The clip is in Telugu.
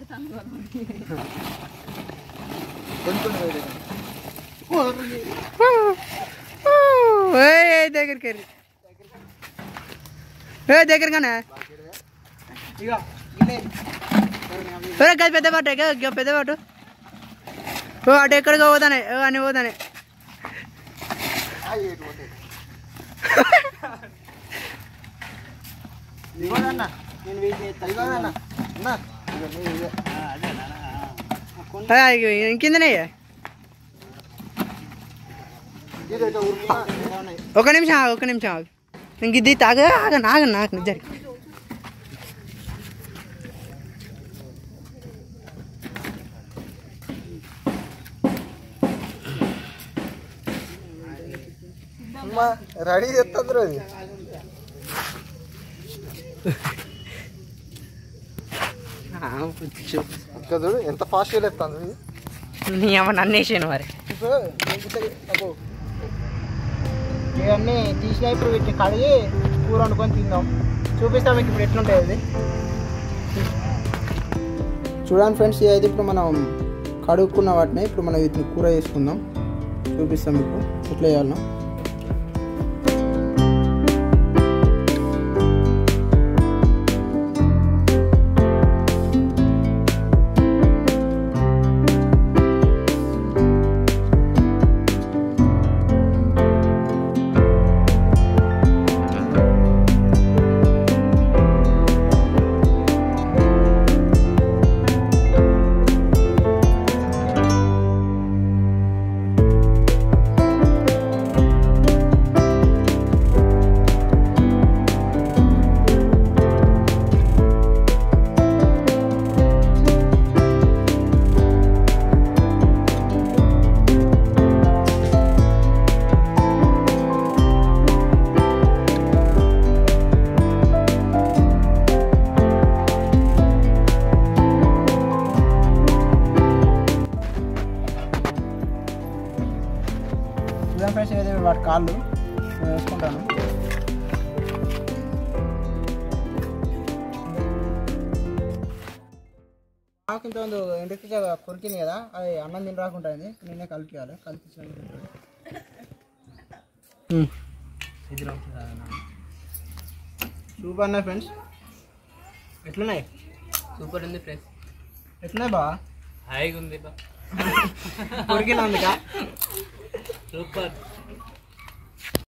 కొంచెం వేడి ఏయ్ దగ్గరికి వెళ్ళి ఏ దగ్గరగానే ఇక ఇల్లే ఒరే గది పెద్ద పాటు ఎక్క పెద్ద పాటు ఓ అటు ఎక్కడికో పోతానే ఓ అని పోతానే ఇవ్వదన్న నేను వెయిట్ చేస్తా ఇవ్వదన్న అన్న ఇక నీ ఇదే. ఇంకిందనే ఇది ఇట్లా ఉరుకుతా, ఇలా ఉన్నాయి. ఒక నిమిషం ఆగు ఒక నిమిషం ఆగు ఇంక ఇది తాగ ఆగ నాగ నాకు నిజరి అమ్మా రెడీ చేస్తుంది అది ఇంకా చూడు ఎంత ఫాస్ట్గా లేపుతుంది ఇది నీ అమ్మ నన్నేసాను మరి ఇప్పుడు ఇంకొకటి అబ్బో. ఇవన్నీ తీసిన ఇప్పుడు వీటిని కడిగి కూర వండుకొని తిందాం చూపిస్తాం మీకు ఇప్పుడు ఎట్లుంటుంది అది చూడండి ఫ్రెండ్స్ ఇది ఇప్పుడు మనం కడుక్కున్న వాటిని ఇప్పుడు మనం వీటిని కూర చేసుకుందాం చూపిస్తాం మీకు ఎట్లా చేయాలనో చూడండి ఫ్రెండ్స్ ఏదో వాటి కాళ్ళు నేను వేసుకుంటాను నాకు ఇంత ముందు ఎండుకి కొరికింది కదా అది అన్నం తిని రాకుంటుంది నేనే కలిపియాలి కలిపించాలి సూపర్ ఉన్నాయి ఫ్రెండ్స్ ఎట్లున్నాయి సూపర్ ఉంది ఫ్రెండ్స్ ఎట్లున్నాయి బా హాయిగా ఉంది కొరికినందుక సూపర్